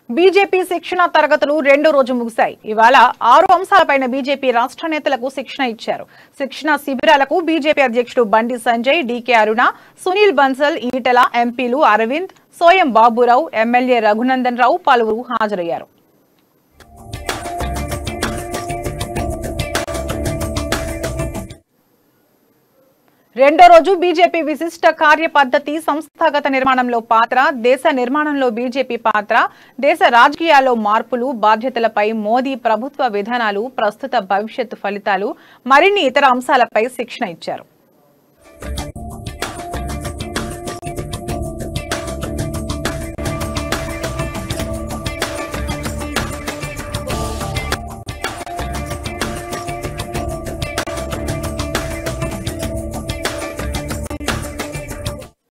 BJP శిక్షణ తరగతులు రెండో రోజు ముగిశాయి ఇవాళ ఆరు అంశాలపైన బీజేపీ రాష్ట్ర నేతలకు శిక్షణ ఇచ్చారు శిక్షణ శిబిరాలకు బీజేపీ అధ్యక్షుడు బండి సంజయ్ డీకే అరుణ సునీల్ బన్సల్ ఈటల ఎంపీలు అరవింద్ సోయం బాబురావు ఎమ్మెల్యే రఘునందన్ రావు పలువురు హాజరయ్యారు రెండో రోజు బీజేపీ విశిష్ట కార్య పద్ధతి సంస్థాగత నిర్మాణంలో పాత్ర దేశ నిర్మాణంలో బీజేపీ పాత్ర దేశ రాజకీయాల్లో మార్పులు బాధ్యతలపై మోదీ ప్రభుత్వ విధానాలు ప్రస్తుత భవిష్యత్తు ఫలితాలు మరిన్ని ఇతర అంశాలపై శిక్షణ ఇచ్చారు